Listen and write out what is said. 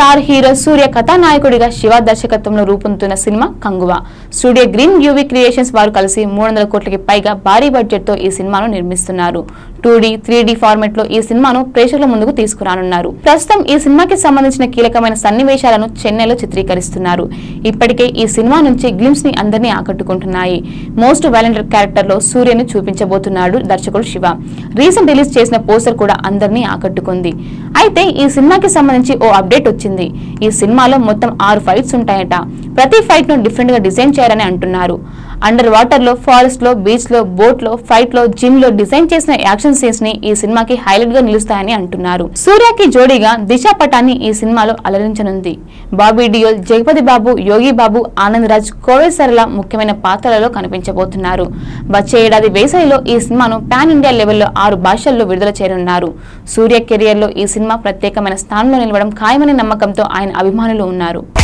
star hero సూర్య కథానాయకుడిగా శివ దర్శకత్వంలో రూపొందుతున్న cinema Kanguva studio green UV creations వారు కలిసి మూడు వందల కోట్లకి పైగా భారీ బడ్జెట్ తో ఈ సినిమాను నిర్మిస్తున్నారు two D three D format లో ఈ సినిమాను ప్రేక్షకుల ముందుకు తీసుకురానున్నారు ప్రస్తుతం ఈ సినిమాకి సంబంధించిన కీలకమైన సన్నివేశాలను చెన్నైలో చిత్రీకరిస్తున్నారు ఇప్పటికే ఈ సినిమా నుంచి గ్లిమ్స్ ని అందరినీ ఆకట్టుకుంటున్నాయి మోస్ట్ వాలంటీర్ క్యారెక్టర్ లో సూర్యను చూపించబోతున్నాడు దర్శకుడు శివ రీసెంట్ రిలీజ్ చేసిన పోస్టర్ కూడా అందరినీ ఆకట్టుకుంది అయితే ఈ సినిమాకి సంబంధించి ఓ అప్డేట్ వచ్చింది ఈ సినిమాలో మొత్తం ఆరు ఫైట్స్ ఉంటాయట ప్రతి ఫైట్ ను డిఫరెంట్ గా డిజైన్ చేయాలని అంటున్నారు అండర్ వాటర్ లో ఫారెస్ట్ లో బీచ్ లో బోట్ లో ఫైట్ లో జిమ్ లో డిజైన్ చేసిన యాక్షన్ సీన్స్ ని ఈ సినిమాకి హైలైట్ గా నిలుస్తాయని అంటున్నారు సూర్యకి జోడీగా దిశా పటాన్ని ఈ సినిమాలో అలరించనుంది బాబీ డియోల్ జగపతి బాబు యోగి బాబు ఆనంద్ రాజ్ కోవెల్ సరళ ముఖ్యమైన పాత్రలలో కనిపించబోతున్నారు వచ్చే ఏడాది వేసవిలో ఈ సినిమాను పాన్ ఇండియా లెవెల్లో ఆరు భాషల్లో విడుదల చేయనున్నారు సూర్య కెరియర్ లో ఈ సినిమా ప్రత్యేకమైన స్థానంలో నిలవడం ఖాయమనే నమ్మకంతో ఆయన అభిమానులు ఉన్నారు